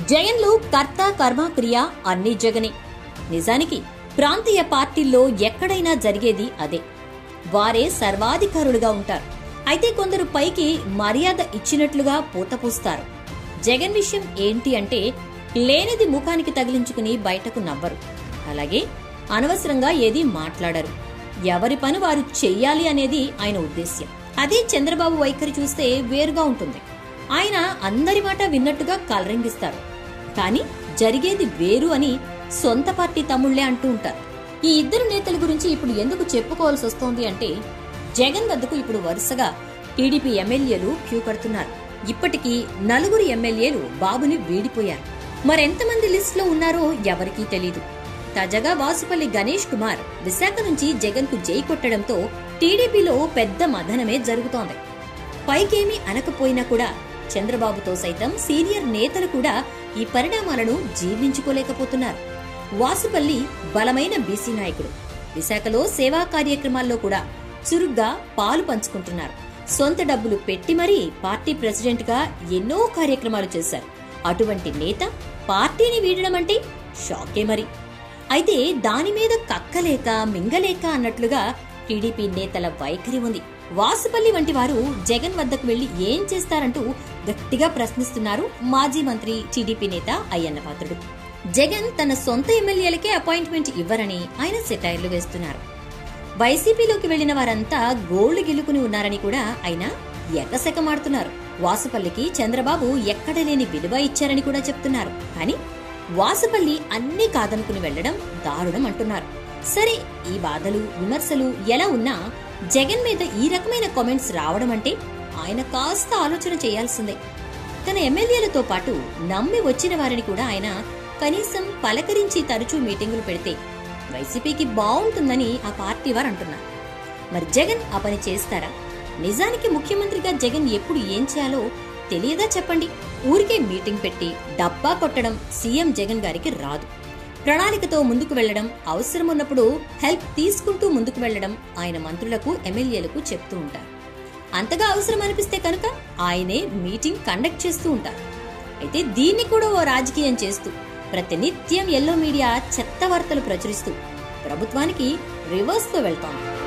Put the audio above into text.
జగన్లో కర్త కర్మ క్రియ అన్ని జగనే నిజానికి ప్రాంతీయ పార్టీల్లో ఎక్కడైనా జరిగేది అదే వారే సర్వాధికారులుగా ఉంటారు అయితే కొందరు పైకి మర్యాద ఇచ్చినట్లుగా పూతపూస్తారు జగన్ విషయం ఏంటి అంటే లేనిది ముఖానికి తగిలించుకుని బయటకు నవ్వరు అలాగే అనవసరంగా ఏది మాట్లాడరు ఎవరి పని వారు చెయ్యాలి అనేది ఆయన ఉద్దేశ్యం అదే చంద్రబాబు వైఖరి చూస్తే వేరుగా ఉంటుంది ఆయన అందరి మాట విన్నట్టుగా కలరింగిస్తారు కానీ జరిగేది వేరు అని సొంత పార్టీ తమ్ముళ్లే అంటూ ఉంటారు ఈ ఇద్దరు నేతల గురించి ఇప్పుడు ఎందుకు చెప్పుకోవాల్సి వస్తోంది అంటే జగన్ వద్దకు ఇప్పుడు వరుసగా టీడీపీ ఎమ్మెల్యేలు క్యూ కడుతున్నారు ఇప్పటికీ నలుగురు ఎమ్మెల్యేలు బాబుని వీడిపోయారు మరెంతమంది లిస్టులో ఉన్నారో ఎవరికీ తెలీదు తాజాగా వాసుపల్లి గణేష్ కుమార్ విశాఖ నుంచి జగన్ కు జై కొట్టడంతో టీడీపీలో పెద్ద మదనమే జరుగుతోంది పైకేమీ అనకపోయినా కూడా చంద్రబాబుతో సైతం సీనియర్ నేతలు కూడా ఈ పరిణామాలను జీర్ణించుకోలేకపోతున్నారు వాసుపల్లి బలమైన బీసీ నాయకుడు విశాఖలో సేవా కార్యక్రమాల్లో కూడా చురుగ్గా పాలు పంచుకుంటున్నారు సొంత డబ్బులు పెట్టి మరీ పార్టీ ప్రెసిడెంట్ గా ఎన్నో కార్యక్రమాలు చేశారు అటువంటి నేత పార్టీని వీడడం అంటే షాకే మరి అయితే దాని మీద కక్కలేక మింగలేక అన్నట్లుగా టీడీపీ నేతల వైఖరి ఉంది వాసుపల్లి వంటి వారు జగన్ వద్దకు వెళ్లి ఏం చేస్తారంటూ గట్టిగా ప్రశ్నిస్తున్నారు మాజీ మంత్రి టీడీపీ నేత అయ్యన్న పాత్రుడు జగన్ తన సొంత ఎమ్మెల్యేలకే అపాయింట్మెంట్ ఇవ్వరని ఆయన సెటైర్లు వేస్తున్నారు వైసీపీలోకి వెళ్లిన వారంతా గోళ్లు గెలుకుని ఉన్నారని కూడా ఆయన ఎకసెకమాడుతున్నారు వాసుపల్లికి చంద్రబాబు ఎక్కడ లేని విలువ ఇచ్చారని కూడా చెప్తున్నారు కానీ వాసుపల్లి అన్నీ కాదనుకుని వెళ్లడం దారుణం అంటున్నారు సరే ఈ బాధలు విమర్శలు ఎలా ఉన్నా జగన్ మీద ఈ రకమైన కామెంట్స్ రావడం అంటే ఆయన కాస్త ఆలోచన చేయాల్సిందే తన ఎమ్మెల్యేలతో పాటు నమ్మి వచ్చిన వారిని కూడా ఆయన కనీసం పలకరించి తరచూ మీటింగులు పెడితే వైసీపీకి బాగుంటుందని ఆ పార్టీ వారు అంటున్నారు మరి జగన్ ఆ పని చేస్తారా నిజానికి ముఖ్యమంత్రిగా జగన్ ఎప్పుడు ఏం చేయాలో తెలియదా చెప్పండి ఊరికే మీటింగ్ పెట్టి డబ్బా కొట్టడం సీఎం జగన్ గారికి రాదు ప్రణాళికతో ముందుకు వెళ్లడం అవసరం ఉన్నప్పుడు హెల్ప్ తీసుకుంటూ ముందుకు వెళ్లడం ఆయన మంత్రులకు ఎమ్మెల్యేలకు చెప్తూ ఉంటారు అంతగా అవసరం అనిపిస్తే కనుక ఆయనే మీటింగ్ కండక్ట్ చేస్తూ ఉంటారు అయితే దీన్ని కూడా ఓ రాజకీయం చేస్తూ ప్రతినిత్యం ఎల్లో మీడియా చెత్త వార్తలు ప్రచురిస్తూ ప్రభుత్వానికి రివర్స్ తో వెళ్తోంది